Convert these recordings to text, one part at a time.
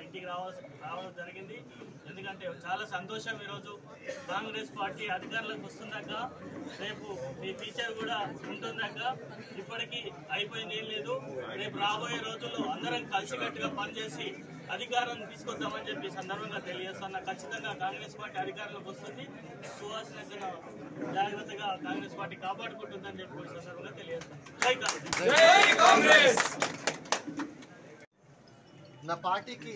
ఇంటికి రావాల్సి రావడం జరిగింది ఎందుకంటే చాలా సంతోషం ఈరోజు కాంగ్రెస్ పార్టీ అధికారంలోకి వస్తుందాక రేపు ఈ ఫీచర్ కూడా ఉంటుందాక ఇప్పటికీ అయిపోయింది ఏం లేదు రేపు రాబోయే రోజుల్లో అందరం కలిసికట్టుగా పనిచేసి అధికారం తీసుకొద్దామని చెప్పి ఈ సందర్భంగా తెలియజేస్తున్నా ఖచ్చితంగా కాంగ్రెస్ పార్టీ అధికారంలోకి వస్తుంది సువాసన జాగ్రత్తగా కాంగ్రెస్ పార్టీ కాపాడుకుంటుందని చెప్పి ఈ సందర్భంగా తెలియజేస్తాను జై కాంగ్రెస్ నా పార్టీకి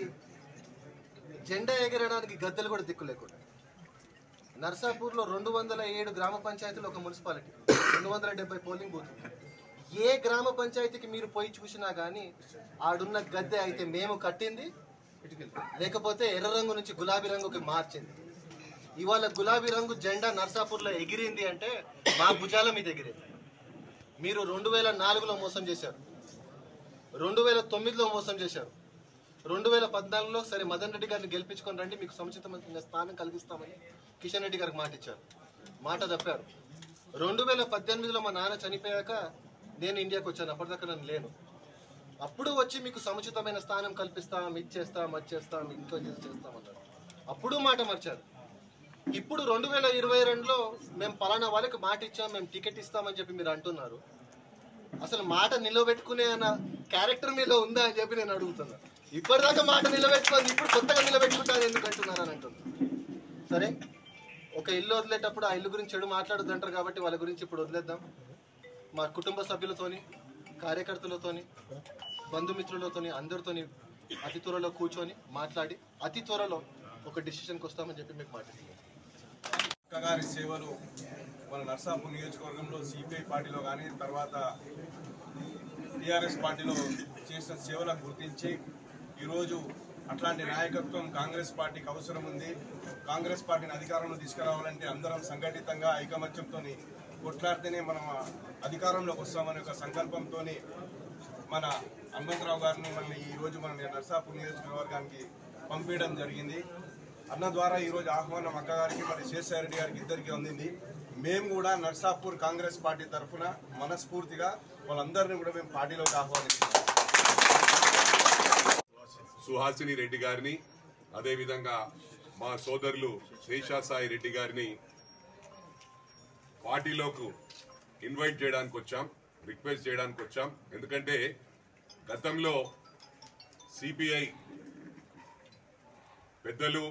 జెండా ఎగరడానికి గద్దెలు కూడా దిక్కు లేకుండా నర్సాపూర్లో రెండు వందల ఏడు గ్రామ పంచాయతీలు ఒక మున్సిపాలిటీ రెండు వందల డెబ్బై పోలింగ్ బూత్ ఏ గ్రామ పంచాయతీకి మీరు పోయి చూసినా కానీ ఆడున్న గద్దె అయితే మేము కట్టింది లేకపోతే ఎర్ర రంగు నుంచి గులాబీ రంగుకి మార్చింది ఇవాళ గులాబీ రంగు జెండా నర్సాపూర్లో ఎగిరింది అంటే మా భుజాల మీద ఎగిరింది మీరు రెండు వేల నాలుగులో మోసం చేశారు రెండు వేల తొమ్మిదిలో మోసం చేశారు రెండు వేల పద్నాలుగులో సరే మదన్ రెడ్డి గారిని గెలిపించుకొని రండి మీకు సముచితమైన స్థానం కలిగిస్తామని కిషన్ రెడ్డి గారికి మాట ఇచ్చారు మాట తప్పారు రెండు వేల పద్దెనిమిదిలో మా నాన్న చనిపోయాక నేను ఇండియాకి వచ్చాను అప్పటిదాకా నేను లేను అప్పుడు వచ్చి మీకు సముచితమైన స్థానం కల్పిస్తాం ఇది చేస్తాం అది చేస్తాం ఇంకో ఇది చేస్తామన్నారు అప్పుడు మాట మార్చారు ఇప్పుడు రెండు వేల ఇరవై రెండులో మేము పలానా వాళ్ళకి మాట ఇచ్చాం మేము టికెట్ ఇస్తామని చెప్పి మీరు అంటున్నారు అసలు మాట నిలబెట్టుకునే అన్న క్యారెక్టర్ మీలో ఉందా అని చెప్పి నేను అడుగుతున్నా ఇప్పటిదాకా మాట నిలబెట్టుకోండి ఇప్పుడు కొత్తగా నిలబెట్టుకుంటాను ఎందుకు అంటున్నారు అని అంటున్నా సరే ఒక ఇల్లు వదిలేటప్పుడు ఆ ఇల్లు గురించి చెడు మాట్లాడొద్దు అంటారు కాబట్టి వాళ్ళ గురించి ఇప్పుడు వదిలేద్దాం మా కుటుంబ సభ్యులతోని కార్యకర్తలతోని బంధుమిత్రులతోని అందరితోని అతి త్వరలో కూర్చొని మాట్లాడి అతి త్వరలో ఒక డిసిషన్కి వస్తామని చెప్పి మీకు మాట్లాడుతున్నాను అక్కగారి సేవలు మన నర్సాపూర్ నియోజకవర్గంలో సిపిఐ పార్టీలో కానీ తర్వాత టీఆర్ఎస్ పార్టీలో చేసిన సేవలను గుర్తించి ఈరోజు అట్లాంటి నాయకత్వం కాంగ్రెస్ పార్టీకి అవసరం ఉంది కాంగ్రెస్ పార్టీని అధికారంలో తీసుకురావాలంటే అందరం సంఘటితంగా ఐకమత్యంతో కొట్లాడితేనే మనం అధికారంలోకి వస్తామనే ఒక సంకల్పంతో మన హనుమంతరావు గారిని మళ్ళీ ఈరోజు మన నర్సాపూర్ నియోజకవర్గానికి పంపించడం జరిగింది అన్న ద్వారా ఈరోజు ఆహ్వానం అక్క గారికి మరి శేషారెడ్డి రెడ్డి గారికి ఇద్దరికి అందింది మేము కూడా నర్సాపూర్ కాంగ్రెస్ పార్టీ తరఫున మనస్ఫూర్తిగా వాళ్ళందరినీ కూడా మేము పార్టీలోకి ఆహ్వానిస్తున్నాం సుహాసిని రెడ్డి గారిని అదేవిధంగా మా సోదరులు శేషాసాయి రెడ్డి గారిని పార్టీలోకి ఇన్వైట్ చేయడానికి వచ్చాం రిక్వెస్ట్ చేయడానికి వచ్చాం ఎందుకంటే గతంలో సిపిఐ పెద్దలు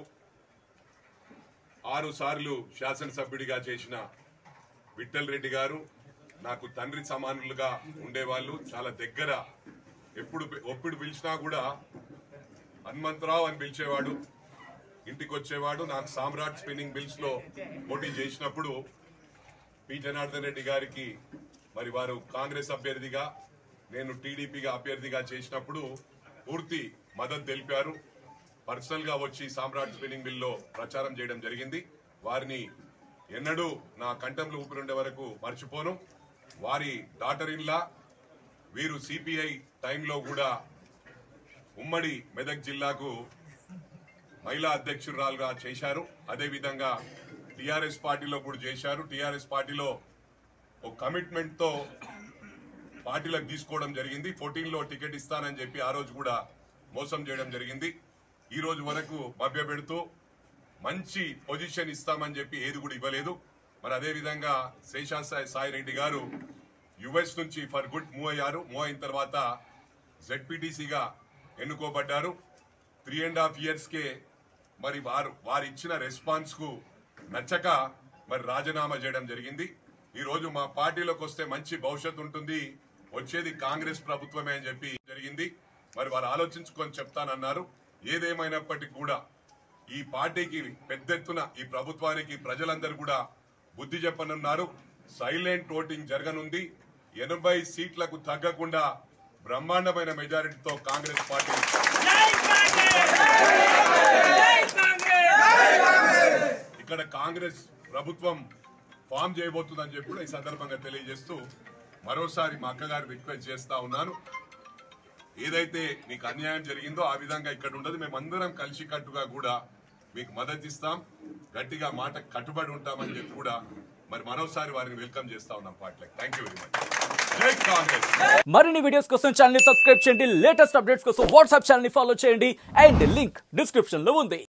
ఆరు సార్లు శాసనసభ్యుడిగా చేసిన విఠల్ రెడ్డి గారు నాకు తండ్రి సమానులుగా ఉండేవాళ్ళు చాలా దగ్గర ఎప్పుడు ఒప్పుడు పిలిచినా కూడా హనుమంతరావు అని పిలిచేవాడు ఇంటికి వచ్చేవాడు నాకు సామ్రాట్ స్పిన్నింగ్ బిల్స్ లో పోటీ చేసినప్పుడు పి జనార్దన్ రెడ్డి గారికి మరి వారు కాంగ్రెస్ అభ్యర్థిగా నేను టీడీపీగా అభ్యర్థిగా చేసినప్పుడు పూర్తి మద్దతు తెలిపారు పర్సనల్ గా వచ్చి సామ్రాట్ స్పిన్నింగ్ బిల్ లో ప్రచారం చేయడం జరిగింది వారిని ఎన్నడూ నా కంఠంలో ఊపిరుండే వరకు మర్చిపోను వారి డాటర్ ఇన్లా వీరు సిపిఐ టైంలో కూడా ఉమ్మడి మెదక్ జిల్లాకు మహిళా అధ్యక్షురాలుగా చేశారు అదేవిధంగా టిఆర్ఎస్ పార్టీలో కూడా చేశారు టిఆర్ఎస్ పార్టీలో ఒక కమిట్మెంట్ తో పార్టీలకు తీసుకోవడం జరిగింది ఫోర్టీన్ లో టికెట్ ఇస్తానని చెప్పి ఆ రోజు కూడా మోసం చేయడం జరిగింది ఈ రోజు వరకు మభ్య పెడుతూ మంచి పొజిషన్ ఇస్తామని చెప్పి ఏది కూడా ఇవ్వలేదు మరి అదే విధంగా శేషాసాయి సాయి రెడ్డి గారు యుఎస్ నుంచి ఫర్ గుడ్ మూవ్ అయ్యారు మూవ్ అయిన తర్వాత జెడ్పీటీసీగా ఎన్నుకోబడ్డారు త్రీ అండ్ హాఫ్ ఇయర్స్ కే మరి వారు వారు ఇచ్చిన రెస్పాన్స్ కు నచ్చక మరి రాజీనామా చేయడం జరిగింది ఈ రోజు మా పార్టీలోకి వస్తే మంచి భవిష్యత్తు ఉంటుంది వచ్చేది కాంగ్రెస్ ప్రభుత్వమే అని చెప్పి జరిగింది మరి వారు ఆలోచించుకొని చెప్తానన్నారు ఏదేమైనప్పటికీ కూడా ఈ పార్టీకి పెద్ద ఎత్తున ఈ ప్రభుత్వానికి ప్రజలందరూ కూడా బుద్ధి చెప్పనున్నారు సైలెంట్ ఓటింగ్ జరగనుంది ఎనభై సీట్లకు తగ్గకుండా బ్రహ్మాండమైన మెజారిటీతో కాంగ్రెస్ పార్టీ ఇక్కడ కాంగ్రెస్ ప్రభుత్వం ఫామ్ చేయబోతుందని చెప్పి కూడా ఈ సందర్భంగా తెలియజేస్తూ మరోసారి మా అక్కగారు రిక్వెస్ట్ చేస్తా ఉన్నాను ఏదైతే మీకు అన్యాయం జరిగిందో ఆ విధంగా ఇక్కడ ఉండదు మేమందరం కలిసి కట్టుగా కూడా మీకు మద్దతు ఇస్తాం గట్టిగా మాట కట్టుబడి ఉంటామని చెప్పి కూడా మరి మరోసారి వారిని వెల్కమ్ చేస్తా ఉన్నాం పార్టీలకు థ్యాంక్ యూ వెరీ మచ్ జై కాంగ్రెస్ మరిన్ని వీడియోస్ కోసం ఛానల్ సబ్స్క్రైబ్ చేయండి లేటెస్ట్ అప్డేట్స్ కోసం వాట్సాప్ ఛానల్ ఫాలో చేయండి అండ్ లింక్ డిస్క్రిప్షన్ లో ఉంది